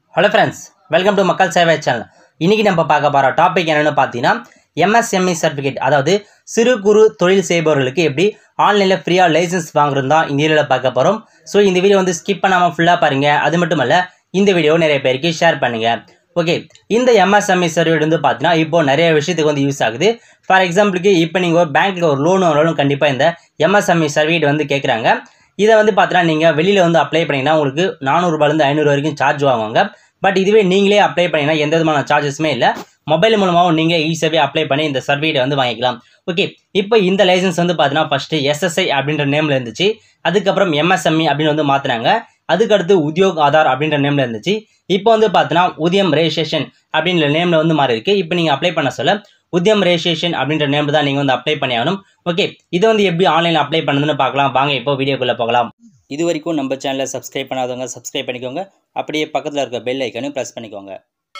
hello friends welcome to மக்கள் சேவை channel இன்றைக்கி நம்ம பார்க்க போகிற டாபிக் என்னென்னு பார்த்தீங்கன்னா எம்எஸ்எம்இ சர்டிஃபிகேட் அதாவது சிறு குறு தொழில் செய்பவர்களுக்கு எப்படி ஆன்லைனில் ஃப்ரீயாக லைசன்ஸ் வாங்குறது தான் இந்த வீடியோவில் பார்க்க போகிறோம் ஸோ இந்த வீடியோ வந்து ஸ்கிப் பண்ணாமல் ஃபுல்லாக பாருங்கள் அது மட்டும் இல்ல இந்த வீடியோ நிறைய பேருக்கு ஷேர் பண்ணுங்கள் ஓகே இந்த எம்எஸ்எம்இ சர்டிஃபிகேட் வந்து பார்த்தீங்கன்னா இப்போ நிறைய விஷயத்துக்கு வந்து யூஸ் ஆகுது ஃபார் எக்ஸாம்பிளுக்கு இப்போ நீங்கள் ஒரு பேங்க்கில் ஒரு லோன் வாங்கினாலும் கண்டிப்பாக இந்த எம்எஸ்எம்இ சர்டிஃபிகேட் வந்து கேட்குறாங்க இதை வந்து பார்த்தீங்கன்னா நீங்கள் வெளியில் வந்து அப்ளை பண்ணிங்கன்னா உங்களுக்கு நானூறுபாலேருந்து ஐநூறு வரைக்கும் சார்ஜ் வாங்குவாங்க பட் இதுவே நீங்களே அப்ளை பண்ணிங்கன்னா எந்த விதமான சார்ஜஸுமே இல்லை மொபைல் மூலமாகவும் நீங்கள் ஈஸியாகவே அப்ளை பண்ணி இந்த சர்டிஃபிகேட் வந்து வாங்கிக்கலாம் ஓகே இப்போ இந்த லைசன்ஸ் வந்து பார்த்தீங்கன்னா ஃபஸ்ட்டு எஸ்எஸ்ஐ அப்படின்ற நேமில் இருந்துச்சு அதுக்கப்புறம் எம்எஸ்எம்இ அப்படின்னு வந்து மாற்றினாங்க அதுக்கடுத்து உத்யோக் ஆதார் அப்படின்ற நேமில் இருந்துச்சு இப்போ வந்து பார்த்தீங்கன்னா உதயம் ரெஜிஸ்ட்ரேஷன் அப்படின்ற நேமில் வந்து மாறி இருக்கு இப்போ நீங்கள் அப்ளை பண்ண சொல்ல உத்யம் ரெஜிஸ்ட்ரேஷன் அப்படின்ற நேமில் தான் நீங்கள் வந்து அப்ளை பண்ணி ஆகணும் ஓகே இதை வந்து எப்படி ஆன்லைனில் அப்ளை பண்ணுதுன்னு பார்க்கலாம் வாங்க இப்போ வீடியோக்குள்ளே போகலாம் இது வரைக்கும் நம்ம சேனலை சப்ஸ்கிரைப் பண்ணாதவங்க சப்ஸ்கிரைப் பண்ணிக்கோங்க அப்படியே பக்கத்தில் இருக்க பெல் ஐக்கனையும் ப்ரெஸ் பண்ணிக்கோங்க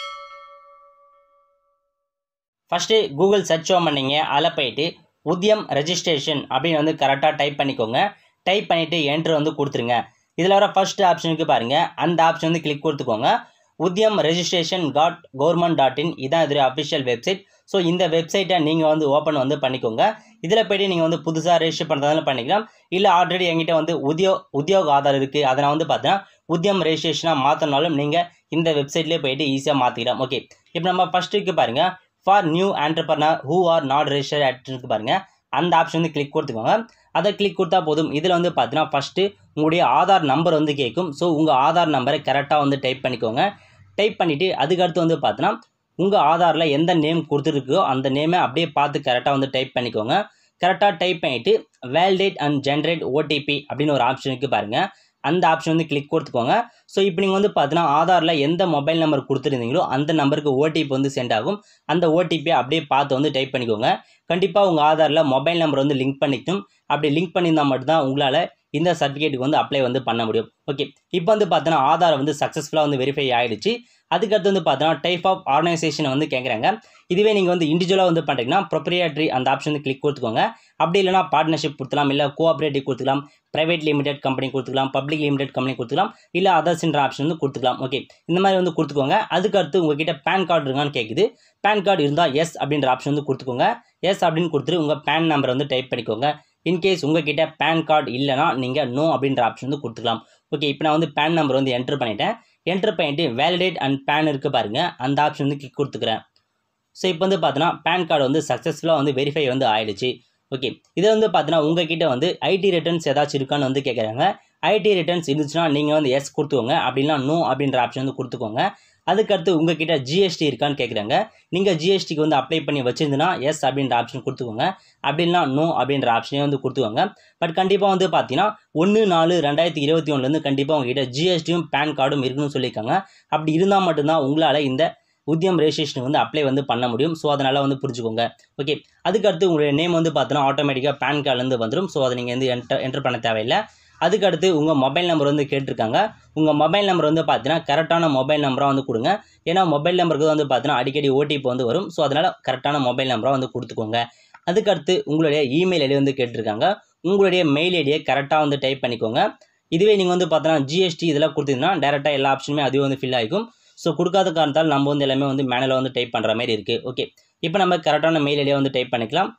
ஃபஸ்ட்டு கூகுள் சர்ச் பண்ணீங்க அதில் போயிட்டு உத்யம் ரெஜிஸ்ட்ரேஷன் அப்படின்னு வந்து கரெக்டாக டைப் பண்ணிக்கோங்க டைப் பண்ணிவிட்டு என்ட்ரு வந்து கொடுத்துருங்க இதில் வர ஃபர்ஸ்ட் ஆப்ஷனுக்கு பாருங்கள் அந்த ஆப்ஷன் வந்து கிளிக் கொடுத்துக்கோங்க Udyam registration dot government dot in இதான் இது அஃபிஷியல் வெப்சைட் ஸோ இந்த வெப்சைட்டை நீங்கள் வந்து ஓப்பன் வந்து பண்ணிக்கோங்க இதில் போய்ட்டு நீங்கள் வந்து புதுசாக ரெஜிஸ்டர் பண்ணுறதாலும் பண்ணிக்கலாம் இல்லை ஆல்ரெடி என்கிட்ட வந்து உத்யோ உத்யோக் ஆதார் இருக்குது அதை நான் வந்து பார்த்தீங்கன்னா உத்யம் ரெஜிஸ்ட்ரேஷனாக மாற்றினாலும் நீங்கள் இந்த வெப்சைட்லேயே போயிட்டு ஈஸியாக மாற்றிக்கலாம் ஓகே இப்போ நம்ம ஃபஸ்ட்டுக்கு பாருங்கள் for new entrepreneur who are not register ஆக்டருக்கு பாருங்கள் அந்த ஆப்ஷன் வந்து கிளிக் கொடுத்துக்கோங்க அதை கிளிக் கொடுத்தா போதும் இதில் வந்து பார்த்தீங்கன்னா ஃபஸ்ட்டு உங்களுடைய ஆதார் நம்பர் வந்து கேட்கும் ஸோ உங்கள் ஆதார் நம்பரை கரெக்டாக வந்து டைப் பண்ணிக்கோங்க டைப் பண்ணிவிட்டு அதுக்கடுத்து வந்து பார்த்தீங்கன்னா உங்கள் ஆதாரில் எந்த நேம் கொடுத்துருக்கோ அந்த நேமை அப்படியே பார்த்து கரெக்டாக வந்து டைப் பண்ணிக்கோங்க கரெக்டாக டைப் பண்ணிவிட்டு வேலிடேட் அண்ட் ஜென்ரேட் ஓடிபி அப்படின்னு ஒரு ஆப்ஷனுக்கு பாருங்கள் அந்த ஆப்ஷன் வந்து கிளிக் கொடுத்துக்கோங்க ஸோ இப்போ நீங்கள் வந்து பார்த்தீங்கன்னா ஆதாரில் எந்த மொபைல் நம்பர் கொடுத்துருந்தீங்களோ அந்த நம்பருக்கு ஓடிபி வந்து சென்ட் ஆகும் அந்த ஓடிபியை அப்படியே பார்த்து வந்து டைப் பண்ணிக்கோங்க கண்டிப்பாக உங்கள் ஆதாரில் மொபைல் நம்பர் வந்து லிங்க் பண்ணிக்கணும் அப்படி லிங்க் பண்ணியிருந்தால் மட்டும்தான் உங்களால் இந்த சர்டிஃபிகேட்டுக்கு வந்து அப்ளை வந்து பண்ண முடியும் ஓகே இப்போ வந்து பார்த்தீங்கன்னா ஆதார் வந்து சக்ஸஸ்ஃபுல்லாக வந்து வெரிஃபை ஆகிடுச்சு அதுக்கடுத்து வந்து பார்த்தீங்கன்னா டைப் ஆஃப் ஆர்கனைசேஷனை வந்து கேட்குறாங்க இதுவே நீங்கள் வந்து இண்டிவிஜுவலாக வந்து பண்ணுறீங்கன்னா ப்ரொப்ரியாட்ரி அந்த ஆப்ஷன் வந்து கிளிக் கொடுத்துக்கோங்க அப்படி இல்லைனா பார்ட்னர்ஷிப் கொடுத்துக்கலாம் இல்லை கோஆப்ரேட்டிவ் கொடுத்துக்கலாம் ப்ரைவேட் லிமிடெட் கம்பெனி கொடுத்துக்கலாம் பப்ளிக் லிமிடெட் கம்பெனி கொடுத்துக்கலாம் இல்லை அதர்ஸ்ன்ற ஆப்ஷன் வந்து கொடுத்துக்கலாம் ஓகே இந்த மாதிரி வந்து கொடுத்துக்கோங்க அதுக்கடுத்து உங்ககிட்ட பேன் கார்டு இருக்கான்னு கேட்குது பேன் கார்டு இருந்தால் எஸ் அப்படின்ற ஆப்ஷன் வந்து கொடுத்துக்கோங்க எஸ் அப்படின்னு கொடுத்துட்டு உங்கள் பேன் நம்பரை வந்து டைப் பண்ணிக்கோங்க இன்கேஸ் உங்ககிட்ட பேன் கார்டு இல்லைனா நீங்கள் நோ அப்படின்ற ஆப்ஷன் வந்து கொடுத்துக்கலாம் ஓகே இப்போ நான் வந்து பேன் நம்பர் வந்து என்ட்ரு பண்ணிட்டேன் என்ட்ரு பண்ணிட்டு வேலிடேட் அண்ட் பேன் இருக்குது பாருங்கள் அந்த ஆப்ஷன் வந்து கிளிக் கொடுத்துக்கிறேன் ஸோ இப்போ வந்து பார்த்தீங்கன்னா பேன் கார்டு வந்து சக்ஸஸ்ஃபுல்லாக வந்து வெரிஃபை வந்து ஆயிடுச்சு ஓகே இதை வந்து பார்த்தீங்கன்னா உங்ககிட்ட வந்து ஐடி ரிட்டர்ன்ஸ் ஏதாச்சும் இருக்கான்னு வந்து கேட்குறாங்க ஐடி ரிட்டர்ன்ஸ் இருந்துச்சுன்னா நீங்கள் வந்து எஸ் கொடுத்துக்கோங்க அப்படின்னா நோ அப்படின்ற ஆப்ஷன் வந்து கொடுத்துக்கோங்க அதுக்கடுத்து உங்ககிட்ட ஜிஎஸ்டி இருக்கான்னு கேட்குறாங்க நீங்கள் ஜிஎஸ்டிக்கு வந்து அப்ளை பண்ணி வச்சிருந்துன்னா எஸ் அப்படின்ற ஆப்ஷன் கொடுத்துக்கோங்க அப்படின்னா நோ அப்படின்ற ஆப்ஷனே வந்து கொடுத்துக்கோங்க பட் கண்டிப்பாக வந்து பார்த்தீங்கன்னா ஒன்று நாலு ரெண்டாயிரத்தி இருபத்தி ஒன்றுலேருந்து கண்டிப்பாக உங்ககிட்ட ஜிஎஸ்டியும் பேன் கார்டும் இருக்குன்னு சொல்லியிருக்காங்க அப்படி இருந்தால் மட்டும்தான் உங்களால் இந்த உத்தியம் ரெஜிஸ்ட்ரேஷனுக்கு வந்து அப்ளை வந்து பண்ண முடியும் ஸோ அதனால் வந்து புரிஞ்சுக்கோங்க ஓகே அதுக்கடுத்து உங்களுடைய நேம் வந்து பார்த்தோன்னா ஆட்டோமேட்டிக்காக பேன் கார்டுலேருந்து வந்துடும் ஸோ அதை நீங்கள் வந்து என்டர் என்டர் பண்ண தேவையில்லை அதுக்கடுத்து உங்கள் மொபைல் நம்பர் வந்து கேட்டிருக்காங்க உங்கள் மொபைல் நம்பர் வந்து பார்த்தீங்கன்னா கரெக்டான மொபைல் நம்பராக வந்து கொடுங்க ஏன்னா மொபைல் நம்பருக்கு வந்து பார்த்தீங்கன்னா அடிக்கடி ஓடிபி வந்து வரும் ஸோ அதனால் கரெக்டான மொபைல் நம்பராக வந்து கொடுத்துக்கோங்க அதுக்கடுத்து உங்களுடைய இமெயில் ஐடி வந்து கேட்டிருக்காங்க உங்களுடைய மெயில் ஐடியை கரெக்டாக வந்து டைப் பண்ணிக்கோங்க இதுவே நீங்கள் வந்து பார்த்தோன்னா ஜிஎஸ்டி இதெல்லாம் கொடுத்தீங்கன்னா டேரெக்டாக எல்லா ஆப்ஷனுமே அதுவே வந்து ஃபில் ஆகிக்கும் ஸோ கொடுக்காத காரணத்தால் நம்ம வந்து எல்லாமே வந்து மேனுவலாக வந்து டைப் பண்ணுற மாதிரி இருக்குது ஓகே இப்போ நம்ம கரெக்டான மெயில் ஐடியை வந்து டைப் பண்ணிக்கலாம்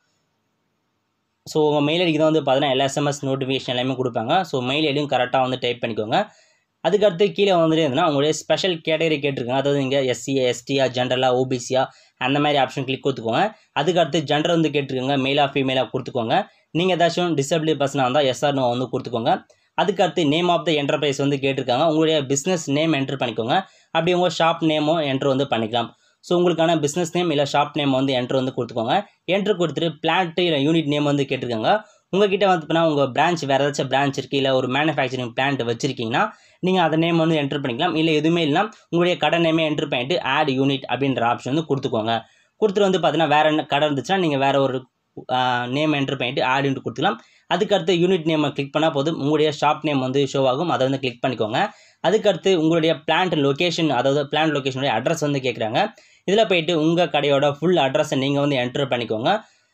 ஸோ உங்கள் மெயில் ஐடிக்கு தான் வந்து பார்த்தீங்கன்னா எல்லா எஸ்எம்எஸ் நோட்டிஃபிகேஷன் எல்லாமே கொடுப்பாங்க ஸோ மெயில் ஐடியும் கரெக்டாக வந்து டைப் பண்ணிக்கோங்க அதுக்கடுத்து கீழே வந்துட்டு இருந்ததுன்னா உங்களுடைய ஸ்பெஷல் கேட்டகரி கேட்டிருக்காங்க அதாவது நீங்கள் எஸ்சியா எஸ்டியா ஜென்ரலாக ஓபிசியா அந்த மாதிரி ஆப்ஷன் கிளிக் கொடுத்துக்கோங்க அதுக்கடுத்து ஜென்டர் வந்து கேட்டிருக்காங்க மெயிலாக ஃபீமேலாக கொடுத்துக்கோங்க நீங்கள் ஏதாச்சும் டிசபிலிட்டி பர்சனாக இருந்தால் எஸ்ஆர் நோ வந்து கொடுத்துக்கோங்க அதுக்கடுத்து நேம் ஆஃப் த என்டர்பிரைஸ் வந்து கேட்டிருக்காங்க உங்களுடைய பிஸ்னஸ் நேம் என்ட்ரு பண்ணிக்கோங்க அப்படி உங்கள் ஷாப் நேமும் என்ட்ரு வந்து பண்ணிக்கலாம் ஸோ உங்களுக்கான பிஸ்னஸ் நேம் இல்லை ஷாப் நேம் வந்து என்ட்ரு வந்து கொடுத்துக்கோங்க என்ட்ரு கொடுத்துட்டு பிளான்ட் இல்லை யூனிட் நேம் வந்து கேட்டிருக்காங்க உங்ககிட்ட வந்து பார்த்தீங்கன்னா உங்கள் பிரான்ச் வேறு ஏதாச்சும் பிரான்ச் இருக்குது இல்லை ஒரு மேனுஃபேக்சரிங் பிளான்ட் வச்சிருக்கீங்கன்னா நீங்கள் அதை நேம் வந்து என்ட்ரு பண்ணிக்கலாம் இல்லை எதுவுமே இல்லைனா உங்களுடைய கடை நேமே என்ட்ரு பண்ணிட்டு ஆட் யூனிட் அப்படின்ற ஆப்ஷன் வந்து கொடுத்துக்கோங்க கொடுத்துட்டு வந்து பார்த்தீங்கன்னா வேறு என்ன கடை இருந்துச்சுன்னா நீங்கள் வேறு ஒரு நேம் என்ட்ரு பண்ணிட்டு ஆட் யூனிட் கொடுத்துக்கலாம் அதுக்கடுத்து யூனிட் நேமை கிளிக் பண்ணால் போதும் உங்களுடைய ஷாப் நேம் வந்து ஷோ ஆகும் அதை வந்து கிளிக் பண்ணிக்கோங்க அதுக்கடுத்து உங்களுடைய பிளான்ட் லொக்கேஷன் அதாவது பிளான்ட் லொக்கேஷனுடைய அட்ரஸ் வந்து கேட்குறாங்க இதில் போயிட்டு உங்கள் கடையோட ஃபுல் அட்ரஸை நீங்கள் வந்து என்ட்ரு பண்ணிக்கோங்க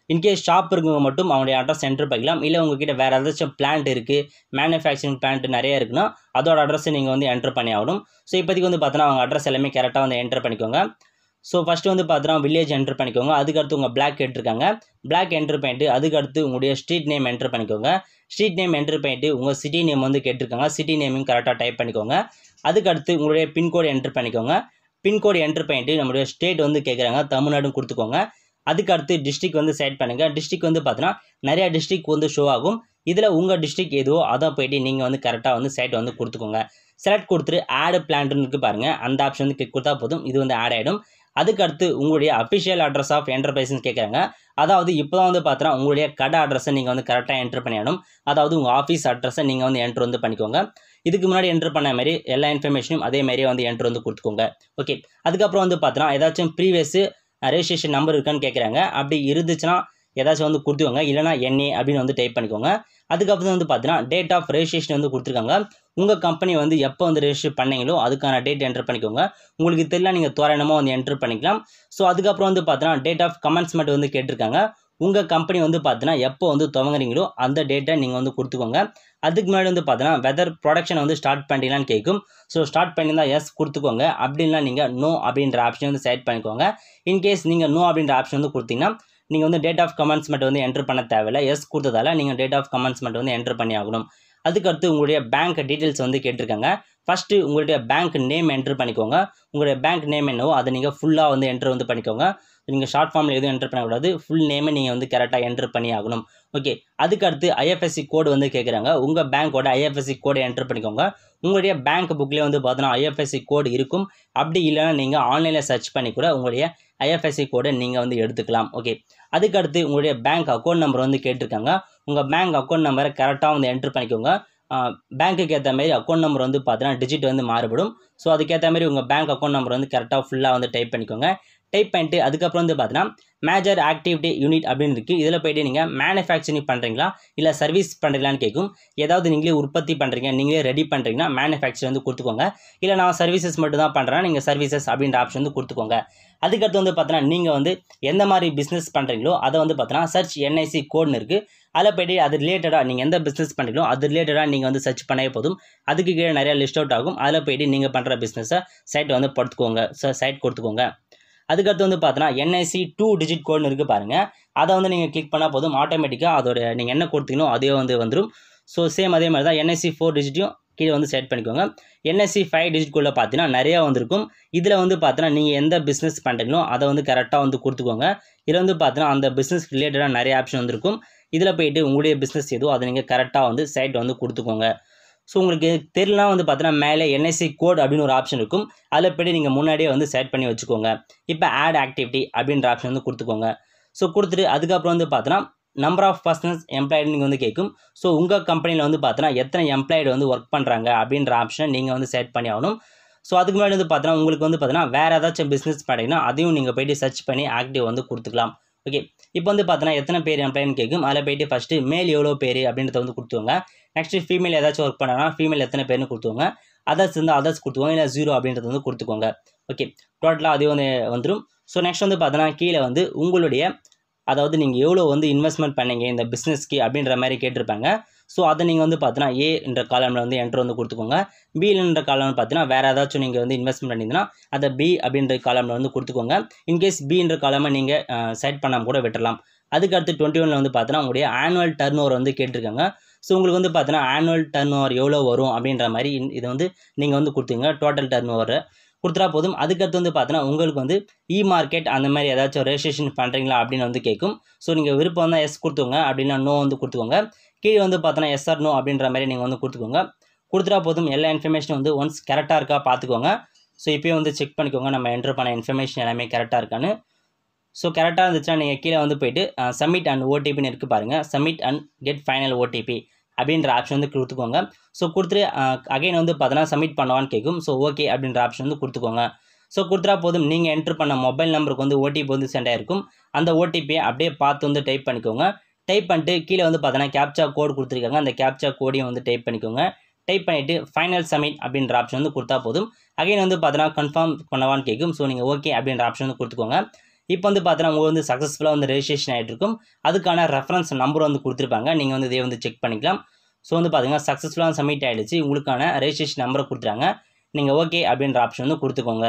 இன்கேஸ் ஷாப் இருக்கவங்க மட்டும் அவங்களுடைய அட்ரஸ் என்ட்ரு பண்ணிக்கலாம் இல்லை உங்ககிட்ட வேறு ஏதாச்சும் பிளான்ட் இருக்குது மேனுஃபேக்சரிங் பிளான்ட் நிறைய இருக்குன்னா அதோட அட்ரஸை நீங்கள் வந்து என்ட்ரு பண்ணி ஆகணும் ஸோ இப்போதைக்கு வந்து பார்த்தோன்னா அவங்க அட்ரஸ் எல்லாமே கரெக்டாக வந்து என்ட்ரு பண்ணிக்கோங்க ஸோ ஃபஸ்ட்டு வந்து பார்த்தோன்னா வில்லேஜ் என்ட்ரு பண்ணிக்கோங்க அதுக்கடுத்து உங்கள் பிளாக் கேட்டிருக்காங்க பிளாக் என்ட்ரு பண்ணிட்டு அதுக்கடுத்து உங்களுடைய ஸ்ட்ரீட் நேம் என்ட்ரு பண்ணிக்கோங்க ஸ்ட்ரீட் நேம் என்ட்ரு பண்ணிட்டு உங்கள் சிட்டி நேம் வந்து கேட்டிருக்காங்க சிட்டி நேமையும் கரெக்டாக டைப் பண்ணிக்கோங்க அதுக்கடுத்து உங்களுடைய பின்கோடு என்ட்ரு பண்ணிக்கோங்க பின்கோடு என்ட்ரு பண்ணிட்டு நம்மளுடைய ஸ்டேட் வந்து கேட்குறாங்க தமிழ்நாடுன்னு கொடுத்துக்கோங்க அதுக்கடுத்து டிஸ்ட்ரிக் வந்து செலக்ட் பண்ணுங்கள் டிஸ்ட்ரிக் வந்து பார்த்தீங்கன்னா நிறையா டிஸ்ட்ரிக் வந்து ஷோ ஆகும் இதில் உங்கள் டிஸ்ட்ரிக் எதுவோ அதை போயிட்டு நீங்கள் வந்து கரெக்டாக வந்து சைட் வந்து கொடுத்துக்கோங்க செலக்ட் கொடுத்துட்டு ஆடு பிளான்ட்னு இருக்கு பாருங்கள் அந்த ஆப்ஷன் வந்து click கொடுத்தா போதும் இது வந்து ஆட் ஆகிடும் அதுக்கடுத்து உங்களுடைய அஃபிஷியல் அட்ரஸ் ஆஃப் என்டர்பிரைஸ்னு கேட்குறாங்க அதாவது இப்போ தான் வந்து பார்த்தீங்கன்னா உங்களுடைய கடை அட்ரஸை நீங்கள் வந்து கரெக்டாக என்ட்ரு பண்ணிடணும் அதாவது உங்கள் ஆஃபீஸ் அட்ரஸை நீங்கள் வந்து என்ட்ரு வந்து பண்ணிக்கோங்க இதுக்கு முன்னாடி என்ட்ரு பண்ண மாதிரி எல்லா இன்ஃபர்மேஷனும் அதே மாதிரியே வந்து என்ட்ரு வந்து கொடுத்துக்கோங்க ஓகே அதுக்கப்புறம் வந்து பார்த்தீங்கன்னா ஏதாச்சும் ப்ரீவியஸ் ரெஜிஸ்ட்ரேஷன் நம்பர் இருக்கான்னு கேட்குறாங்க அப்படி இருந்துச்சுன்னா ஏதாச்சும் வந்து கொடுத்துக்கோங்க இல்லைனா என்ஏ அப்படின்னு வந்து டைப் பண்ணிக்கோங்க அதுக்கப்புறம் வந்து பார்த்தீங்கன்னா டேட் ஆஃப் ரெஜிஸ்ட்ரேஷன் வந்து கொடுத்துருக்காங்க உங்கள் கம்பெனி வந்து எப்போ வந்து ரெஜிஸ்டர் பண்ணீங்களோ அதுக்கான டேட் என்டர் பண்ணிக்கோங்க உங்களுக்கு தெரியல நீங்கள் தோராயமாக வந்து என்டர் பண்ணிக்கலாம் ஸோ அதுக்கப்புறம் வந்து பார்த்தீங்கன்னா டேட் ஆஃப் கமெண்ட்ஸ்மெண்ட் வந்து கேட்டிருக்காங்க உங்கள் கம்பெனி வந்து பார்த்தீங்கன்னா எப்போ வந்து துவங்குறீங்களோ அந்த டேட்டை நீங்கள் வந்து கொடுத்துக்கோங்க அதுக்கு முன்னாடி வந்து பார்த்தீங்கன்னா வெதர் ப்ரொடக்ஷன் வந்து ஸ்டார்ட் பண்ணிடலான்னு கேட்கும் ஸோ ஸ்டார்ட் பண்ணியிருந்தா எஸ் கொடுத்துக்கோங்க அப்படின்னா நீங்கள் நோ அப்படின்ற ஆப்ஷன் வந்து செலக்ட் பண்ணிக்கோங்க இன்கேஸ் நீங்கள் நோ அப்படின்ற ஆப்ஷன் வந்து கொடுத்தீங்கன்னா நீங்கள் வந்து டேட் ஆஃப் கமெண்ட்ஸ்மெண்ட் வந்து என்ட்ரு பண்ண தேவையில்ல எஸ் கொடுத்ததால நீங்கள் டேட் ஆஃப் கமெண்ட்ஸ்மெண்ட் வந்து என்ட்ரு பண்ணி ஆகணும் அதுக்கடுத்து உங்களுடைய பேங்க் டீட்டெயில்ஸ் வந்து கேட்டிருக்காங்க ஃபஸ்ட்டு உங்களுடைய பேங்க் நேம் என்ட்ரு பண்ணிக்கோங்க உங்களுடைய பேங்க் நேம் என்னவோ அதை நீங்கள் ஃபுல்லாக வந்து என்ட்ரு வந்து பண்ணிக்கோங்க நீங்கள் ஷார்ட் ஃபார்மில் எதுவும் என்ட்ரு பண்ணக்கூடாது ஃபுல் நேமை நீங்கள் வந்து கரெக்டாக என்ட்ரு பண்ணி ஆகணும் ஓகே அதுக்கடுத்து ஐஎஃப்எஸ்சி கோடு வந்து கேட்குறாங்க உங்கள் பேங்க்கோட ஐஎஃப்எஸ்சி கோடை என்ட்ரு பண்ணிக்கோங்க உங்களுடைய பேங்க் புக்லேயே வந்து பார்த்தோன்னா ஐஎஃப்எஸ்சி கோடு இருக்கும் அப்படி இல்லைன்னா நீங்கள் ஆன்லைனில் சர்ச் பண்ணி கூட உங்களுடைய ஐஎஃப்எஸ்சி கோடை நீங்கள் வந்து எடுத்துக்கலாம் ஓகே அதுக்கடுத்து உங்களுடைய பேங்க் அக்கௌண்ட் நம்பர் வந்து கேட்டிருக்காங்க உங்கள் பேங்க் அக்கௌண்ட் நம்பரை கரெக்டாக வந்து என்ட்ரு பண்ணிக்கோங்க பேங்க்குக்கு ஏற்ற மாதிரி அக்கௌண்ட் நம்பர் வந்து பார்த்தீங்கன்னா டிஜிட் வந்து மாறுபடும் ஸோ அதுக்கேற்ற மாதிரி உங்கள் பேங்க் அக்கௌண்ட் நம்பர் வந்து கரெக்டாக ஃபுல்லாக வந்து டைப் பண்ணிக்கோங்க டைப் பண்ணிட்டு அதுக்கப்புறம் வந்து பார்த்தீங்கன்னா மேஜர் ஆக்டிவிட்டி யூனிட் அப்படின்னு இருக்குது இதில் போயிட்டு நீங்கள் மேனுஃபேக்சரிங் பண்ணுறீங்களா இல்லை சர்வீஸ் பண்ணுறீங்களான்னு கேட்கும் ஏதாவது நீங்களே உற்பத்தி பண்ணுறீங்க நீங்களே ரெடி பண்ணுறீங்கன்னா மேனுஃபேக்சர் வந்து கொடுத்துக்கோங்க இல்லை நான் சர்வீசஸ் மட்டும் தான் பண்ணுறேன் நீங்கள் சர்வீசஸ் அப்படின்ற ஆப்ஷன் வந்து கொடுத்துக்கோங்க அதுக்கடுத்து வந்து பார்த்தீங்கன்னா நீங்கள் வந்து எந்த மாதிரி பிஸ்னஸ் பண்ணுறீங்களோ அதை வந்து பார்த்தீங்கன்னா சர்ச் என்ஐசி கோட்னு இருக்குது அதில் போய்ட்டு அது ரிலேட்டடாக நீங்கள் எந்த பிஸ்னஸ் பண்ணுறீங்களோ அது ரிலேட்டடாக நீங்கள் வந்து சர்ச் பண்ணவே போதும் அதுக்கு கீழே நிறைய லிஸ்ட் அவுட் ஆகும் அதில் போய்ட்டு நீங்கள் பண்ணுற பிஸ்னஸை சைட் வந்து படுத்துக்கோங்க சைட் கொடுத்துக்கோங்க அதுக்கடுத்து வந்து பார்த்தீங்கன்னா என்ஐசி டூ டிஜிட் கோட்னு இருக்குது பாருங்கள் அதை வந்து நீங்கள் கிளிக் பண்ணால் போதும் ஆட்டோமேட்டிக்காக அதோட நீங்கள் என்ன கொடுத்தீங்களோ அதே வந்து வந்துடும் ஸோ சேம் அதே மாதிரி தான் என்ஐசி ஃபோர் டிஜிட்டையும் கீழே வந்து செட் பண்ணிக்கோங்க என்எஸ்சி ஃபைவ் டிஜிட்குள்ளே பார்த்தீங்கன்னா நிறையா வந்திருக்கும் இதில் வந்து பார்த்தீங்கன்னா நீங்கள் எந்த பிஸ்னஸ் பண்ணுறீங்களோ அதை வந்து கரெக்டாக வந்து கொடுத்துக்கோங்க இதில் வந்து பார்த்தீங்கன்னா அந்த பிஸ்னஸ் ரிலேட்டடாக நிறைய ஆப்ஷன் வந்திருக்கும் இதில் போயிட்டு உங்களுடைய பிஸ்னஸ் எதுவோ அதை நீங்கள் கரெக்டாக வந்து சைட் வந்து கொடுத்துக்கோங்க ஸோ உங்களுக்கு தெரியலாம் வந்து பார்த்தீங்கன்னா மேலே என்எஸ்சி கோட் அப்படின்னு ஒரு ஆப்ஷன் இருக்கும் அதில் போய்ட்டு நீங்கள் முன்னாடியே வந்து செட் பண்ணி வச்சுக்கோங்க இப்போ ஆட் ஆக்டிவிட்டி அப்படின்ற ஆப்ஷன் வந்து கொடுத்துக்கோங்க ஸோ கொடுத்துட்டு அதுக்கப்புறம் வந்து பார்த்தீங்கன்னா நம்பர் ஆஃப் பர்சன்ஸ் எம்ப்ளாய்டு நீங்கள் வந்து கேட்கும் ஸோ உங்கள் கம்பெனியில் வந்து பார்த்தீங்கன்னா எத்தனை எம்ப்ளாய்டு வந்து ஒர்க் பண்ணுறாங்க அப்படின்ற ஆப்ஷனை நீங்கள் வந்து செட் பண்ணி ஆகணும் ஸோ அதுக்கு முன்னாடி வந்து பார்த்தீங்கன்னா உங்களுக்கு வந்து பார்த்தீங்கன்னா வேறு ஏதாச்சும் பிஸ்னஸ் பண்ணிங்கன்னா அதையும் நீங்கள் போயிட்டு சர்ச் பண்ணி ஆக்டிவ் வந்து கொடுத்துக்கலாம் ஓகே இப்போ வந்து பார்த்தீங்கன்னா எத்தனை பேர் எம்ப்ளாயின்னு கேட்கும் அதில் போயிட்டு ஃபஸ்ட்டு மேல் எவ்வளோ பேர் அப்படின்றத வந்து கொடுத்துவாங்க நெக்ஸ்ட்டு ஃபீமேல் ஏதாச்சும் ஒர்க் பண்ணாங்கன்னா ஃபீமேல் எத்தனை பேர்னு கொடுத்துவாங்க அதர்ஸ் வந்து அதர்ஸ் கொடுத்துவாங்க இல்லை ஜீரோ அப்படின்றத வந்து கொடுத்துக்கோங்க ஓகே டோட்டலாக அதே வந்து வந்துடும் ஸோ நெக்ஸ்ட் வந்து பார்த்தீங்கன்னா கீழே வந்து உங்களுடைய அதாவது நீங்கள் எவ்வளோ வந்து இன்வெஸ்ட்மெண்ட் பண்ணீங்க இந்த பிஸ்னஸ்க்கு அப்படின்ற மாதிரி கேட்டிருப்பாங்க ஸோ அதை நீங்கள் வந்து பார்த்தீங்கன்னா ஏ என்ற காலமில் வந்து என்ட்ரு வந்து கொடுத்துக்கோங்க பின்ற காலம் பார்த்தீங்கன்னா வேறு ஏதாச்சும் நீங்கள் வந்து இன்வெஸ்ட்மெண்ட் பண்ணிங்கன்னா அதை பி அப்படின்ற காலமில் வந்து கொடுத்துக்கோங்க இன்கேஸ் பின்ற காலமை நீங்கள் செட் பண்ணாமல் கூட விட்டுறலாம் அதுக்கு அடுத்து டுவெண்ட்டி ஒனில் வந்து பார்த்தீங்கன்னா உங்களுடைய ஆனுவல் டர்ன் ஓவர் வந்து கேட்டிருக்காங்க ஸோ உங்களுக்கு வந்து பார்த்தீங்கன்னா ஆனுவல் டர்ன் ஓவர் எவ்வளோ வரும் அப்படின்ற மாதிரி இன்- இதை வந்து நீங்கள் வந்து கொடுத்துங்க டோட்டல் டர்ன் ஓவர் கொடுத்துட்டா போதும் அதுக்கடுத்து வந்து பார்த்தீங்கன்னா உங்களுக்கு வந்து இ மார்க்கெட் அந்த மாதிரி ஏதாச்சும் ரெஜிஸ்ட்ரேஷன் பண்ணுறீங்களா அப்படின்னு வந்து கேட்கும் ஸோ நீங்கள் விருப்பம் தான் எஸ் கொடுத்துக்கோங்க அப்படின்னா நோ வந்து கொடுத்துக்கோங்க கீழே வந்து பார்த்தோன்னா எஸ் ஆர் நோ அப்படின்ற மாதிரி நீங்கள் வந்து கொடுத்துக்கோங்க கொடுத்துட்டா போதும் எல்லா இன்ஃபர்மேஷனும் வந்து ஒன்ஸ் கரெக்டாக இருக்கா பார்த்துக்கோங்க ஸோ இப்போயே வந்து செக் பண்ணிக்கோங்க நம்ம என்ட்ரு பண்ண இன்ஃபர்மேஷன் எல்லாமே கரெக்டாக இருக்கான்னு ஸோ கரெக்டாக இருந்துச்சுன்னா நீங்கள் கீழே வந்து போயிட்டு சப்மிட் அண்ட் ஓடிபின்னு இருக்குது பாருங்கள் submit and get final OTP அப்படின்ற ஆப்ஷன் வந்து கொடுத்துக்கோங்க ஸோ கொடுத்துட்டு அகைன் வந்து பார்த்தீங்கன்னா சப்மிட் பண்ணவான்னு கேட்கும் ஸோ ஓகே அப்படின்ற ஆப்ஷன் வந்து கொடுத்துக்கோங்க ஸோ கொடுத்துட்டா போதும் நீங்கள் என்ட்ரு பண்ண மொபைல் நம்பருக்கு வந்து ஓடிபி வந்து சென்ட் ஆயிருக்கும் அந்த ஓடிபியை அப்படியே பார்த்து வந்து டைப் பண்ணிக்கோங்க டைப் பண்ணிட்டு கீழே வந்து பார்த்தீங்கன்னா கேப்சா கோட் கொடுத்துருக்காங்க அந்த கேப்சா கோடையும் வந்து டைப் பண்ணிக்கோங்க டைப் பண்ணிவிட்டு ஃபைனல் சப்மிட் அப்படின்ற ஆப்ஷன் வந்து கொடுத்தா போதும் அகைன் வந்து பார்த்தீங்கன்னா கன்ஃபார்ம் பண்ணவான்னு கேட்கும் ஸோ நீங்கள் ஓகே அப்படின்ற ஆப்ஷன் வந்து கொடுத்துக்கோங்க இப்போ வந்து பார்த்தீங்கன்னா உங்களுக்கு வந்து சக்ஸஸ்ஃபுல்லாக வந்து ரெஜிஸ்ட்ரேஷன் ஆகிட்டு இருக்கும் அதுக்கான ரெஃபரன்ஸ் நம்பர் வந்து கொடுத்துருப்பாங்க நீங்கள் வந்து இதே வந்து செக் பண்ணிக்கலாம் ஸோ வந்து பார்த்தீங்கன்னா சக்ஸஸ்ஃபுல்லாக சப்மிட் ஆகிடுச்சு உங்களுக்கான ரெஜிஸ்ட்ரேஷன் நம்பரை கொடுத்துறாங்க நீங்கள் ஓகே அப்படின்ற ஆப்ஷன் வந்து கொடுத்துக்கோங்க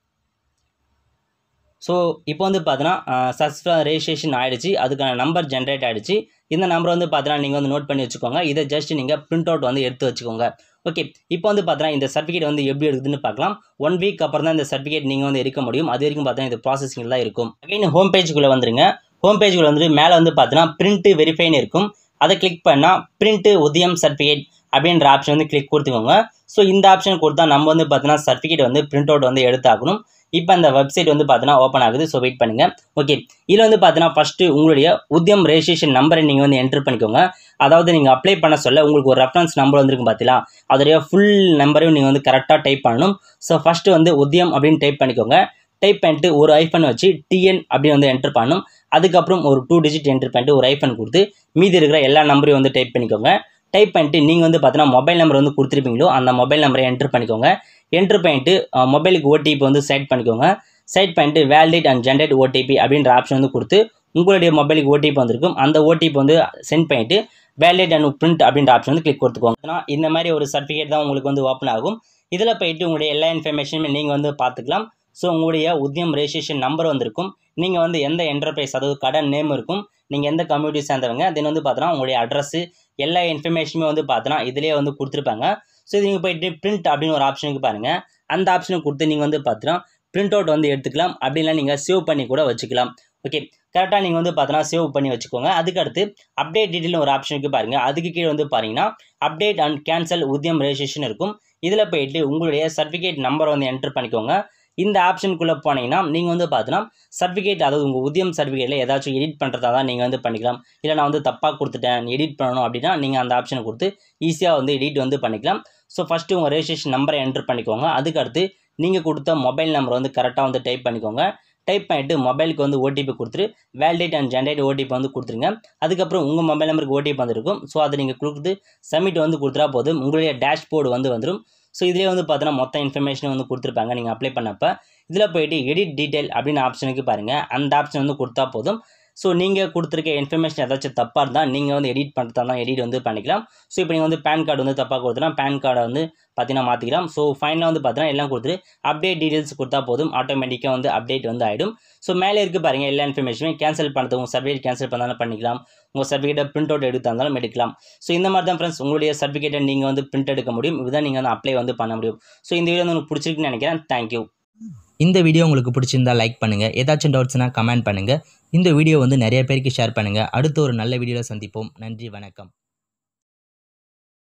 ஸோ இப்போ வந்து பார்த்தீங்கன்னா சக்ஸஸ்ஃபுல்லாக ரெஜிஸ்ட்ரேஷன் ஆகிடுச்சு அதுக்கான நம்பர் ஜென்ரேட் ஆகிடுச்சு இந்த நம்பர் வந்து பார்த்தீங்கன்னா நீங்கள் வந்து நோட் பண்ணி வச்சுக்கோங்க இதை ஜஸ்ட் நீங்கள் பிரிண்ட் அவுட் வந்து எடுத்து வச்சுக்கோங்க ஓகே இப்போ வந்து பார்த்தீங்கன்னா இந்த சர்டிஃபிகேட் வந்து எப்படி எடுக்குதுன்னு பார்க்கலாம் ஒன் வீக் அப்புறம் தான் இந்த சர்டிஃபிகேட் நீங்கள் வந்து எடுக்க முடியும் அது வரைக்கும் பார்த்தீங்கன்னா இது ப்ராசஸிங் தான் இருக்கும் அகைன் ஹோம் பேஜுக்குள்ளே வந்துருங்க ஹோம் பேஜுக்குள்ள வந்து மேலே வந்து பார்த்தீங்கன்னா பிரிண்ட் வெரிஃபைன்னு இருக்கும் அதை கிளிக் பண்ணால் பிரிண்ட் உதயம் சர்டிஃபிகேட் அப்படின்ற ஆப்ஷன் வந்து கிளிக் கொடுத்துக்கோங்க ஸோ இந்த ஆப்ஷன் கொடுத்தா நம்ம வந்து பார்த்தீங்கன்னா சர்டிஃபிகேட் வந்து பிரிண்ட் அவுட் வந்து எடுத்தாகணும் இப்போ அந்த வெப்சைட் வந்து பார்த்தீங்கன்னா ஓப்பன் ஆகுது ஸோ வெயிட் பண்ணுங்கள் ஓகே இதில் வந்து பார்த்தீங்கன்னா ஃபஸ்ட்டு உங்களுடைய உத்தியம் ரெஜிஸ்ட்ரேஷன் நம்பரை நீங்கள் வந்து என்டர் பண்ணிக்கோங்க அதாவது நீங்கள் அப்ளை பண்ண சொல்ல உங்களுக்கு ஒரு ரெஃபரன்ஸ் நம்பர் வந்துருக்கும் பார்த்தீங்களா அதோடைய ஃபுல் நம்பரையும் நீங்கள் வந்து கரெக்டாக டைப் பண்ணணும் ஸோ ஃபஸ்ட்டு வந்து உத்தியம் அப்படின்னு டைப் பண்ணிக்கோங்க டைப் பண்ணிட்டு ஒரு ஐஃபன் வச்சு டிஎன் அப்படின்னு வந்து என்டர் பண்ணணும் அதுக்கப்புறம் ஒரு டூ டிஜிட் என்டர் பண்ணிட்டு ஒரு ஐஃபன் கொடுத்து மீதி இருக்கிற எல்லா நம்பரையும் வந்து டைப் பண்ணிக்கோங்க டைப் பண்ணிட்டு நீங்கள் வந்து பார்த்தீங்கன்னா மொபைல் நம்பர் வந்து கொடுத்துருப்பீங்களோ அந்த மொபைல் நம்பரை என்டர் பண்ணிக்கோங்க என்ட்ரு பண்ணிட்டு மொபைலுக்கு ஓடிபி வந்து செட் பண்ணிக்கோங்க செட் பண்ணிட்டு வேலிடேட் அண்ட் ஜென்ரேட் ஓடிபி அப்படின்ற ஆப்ஷன் வந்து கொடுத்து உங்களுடைய மொபைலுக்கு ஓடிபி வந்திருக்கும் அந்த ஓடிபி வந்து சென்ட் பண்ணிட்டு வேலிடேட் அண்ட் பிரிண்ட் அப்படின்ற ஆப்ஷன் வந்து கிளிக் கொடுத்துக்கோங்க இந்த மாதிரி ஒரு சர்டிஃபிகேட் தான் உங்களுக்கு வந்து ஓப்பன் ஆகும் இதில் போயிட்டு உங்களுடைய எல்லா இன்ஃபர்மேஷனுமே நீங்கள் வந்து பார்த்துக்கலாம் ஸோ உங்களுடைய உத்தியம் ரெஜிஸ்ட்ரேஷன் நம்பர் வந்திருக்கும் நீங்கள் வந்து எந்த என்டர்பிரைஸ் அதாவது கடன் நேம் இருக்கும் நீங்கள் எந்த கம்யூனிட்டி சேர்ந்தவங்க தென் வந்து பார்த்தோன்னா உங்களுடைய அட்ரஸ் எல்லா இன்ஃபர்மேஷனுமே வந்து பார்த்தோன்னா இதிலே வந்து கொடுத்துருப்பாங்க ஸோ இது நீங்கள் போயிட்டு பிரிண்ட் அப்படின்னு ஒரு ஆப்ஷனுக்கு பாருங்கள் அந்த ஆப்ஷனை கொடுத்து நீங்கள் வந்து பார்த்தோன்னா பிரிண்ட் அவுட் வந்து எடுத்துக்கலாம் அப்படின்னா நீங்கள் சேவ் பண்ணி கூட வச்சுக்கலாம் ஓகே கரெக்டாக நீங்கள் வந்து பார்த்தோன்னா சேவ் பண்ணி வச்சுக்கோங்க அதுக்கடுத்து அப்டேட் டீட்டெயில் ஒரு ஆப்ஷனுக்கு பாருங்கள் அதுக்கு கீழே வந்து பாருங்கன்னா update and cancel Udyam registration இருக்கும் இதில் போயிட்டு உங்களுடைய சர்டிஃபிகேட் நம்பர் வந்து என்டர் பண்ணிக்கோங்க இந்த ஆப்ஷனுக்குள்ளே போனீங்கன்னா நீங்கள் வந்து பார்த்தீங்கன்னா சர்டிஃபிகேட் அதாவது உங்கள் உத்தியம் சர்டிஃபிகேட்டில் ஏதாச்சும் எடிட் பண்ணுறதா தான் நீங்கள் வந்து பண்ணிக்கலாம் இல்லை நான் வந்து தப்பாக கொடுத்துட்டேன் எடிட் பண்ணணும் அப்படின்னா நீங்கள் அந்த ஆப்ஷனை கொடுத்து ஈஸியாக வந்து எடிட் வந்து பண்ணிக்கலாம் ஸோ ஃபஸ்ட்டு உங்கள் ரெஜிஸ்ட்ரேஷன் நம்பரை என்டர் பண்ணிக்கோங்க அதுக்கடுத்து நீங்கள் கொடுத்த மொபைல் நம்பர் வந்து கரெக்டாக வந்து டைப் பண்ணிக்கோங்க டைப் பண்ணிவிட்டு மொபைலுக்கு வந்து ஓடிபி கொடுத்துட்டு வேலிடேட் அண்ட் ஜென்ரேட் ஓடிபி வந்து கொடுத்துருங்க அதுக்கப்புறம் உங்கள் மொபைல் நம்பருக்கு ஓடிபி வந்துருக்கும் ஸோ அதை நீங்கள் கொடுத்து சப்மிட் வந்து கொடுத்துட்டா போதும் உங்களுடைய டேஷ்போர்டு வந்து வந்துடும் ஸோ இதிலே வந்து பார்த்தீங்கன்னா மொத்த இன்ஃபர்மேஷன் வந்து கொடுத்துருப்பாங்க நீங்கள் அப்ளை பண்ணப்போ இதில் போயிட்டு எடிட் டீட்டெயில் அப்படின்னு ஆப்ஷனுக்கு பாருங்கள் அந்த ஆப்ஷன் வந்து கொடுத்தா போதும் ஸோ நீங்கள் கொடுத்துருக்க இன்ஃபர்மேஷன் ஏதாச்சும் தப்பாக இருந்தால் நீங்கள் வந்து எடிட் பண்ணுறதா தான் எடிட் வந்து பண்ணிக்கலாம் ஸோ இப்போ நீங்கள் வந்து பேன் கார்டு வந்து தப்பாக கொடுத்தனா பேன் கார்டை வந்து பார்த்தீங்கன்னா மாற்றிக்கலாம் ஸோ ஃபைனலாக வந்து பார்த்தீங்கன்னா எல்லாம் கொடுத்துட்டு அப்டேட் டீட்டெயில்ஸ் கொடுத்தா போதும் ஆட்டோமேட்டிக்காக வந்து அப்டேட் வந்து ஆகிடும் ஸோ மேலே இருக்குது பாருங்கள் எல்லா இன்ஃபர்மேஷனுமே கேன்சல் பண்ணுறது உங்கள் சர்டிஃபிகேட் கேன்சல் பண்ணாலும் பண்ணிக்கலாம் உங்கள் சர்டிஃபிகேட்டை பிரிண்ட் அவுட் எடுத்தா இருந்தாலும் எடுக்கலாம் ஸோ இந்த மாதிரி தான் ஃப்ரெண்ட்ஸ் உங்களுடைய சர்டிஃபிகேட்டை நீங்கள் வந்து பிரிண்ட் எடுக்க முடியும் இதுதான் நீங்கள் வந்து அப்ளை வந்து பண்ண முடியும் ஸோ இந்த வீடியோ வந்து உங்களுக்கு பிடிச்சிருக்குன்னு நினைக்கிறேன் தேங்க்யூ இந்த வீடியோ உங்களுக்கு பிடிச்சிருந்தா லைக் பண்ணுங்கள் ஏதாச்சும் டவுட்ஸ்னால் கமெண்ட் பண்ணுங்கள் இந்த வீடியோ வந்து நிறைய பேருக்கு ஷேர் பண்ணுங்கள் அடுத்த ஒரு நல்ல வீடியோவில் சந்திப்போம் நன்றி வணக்கம்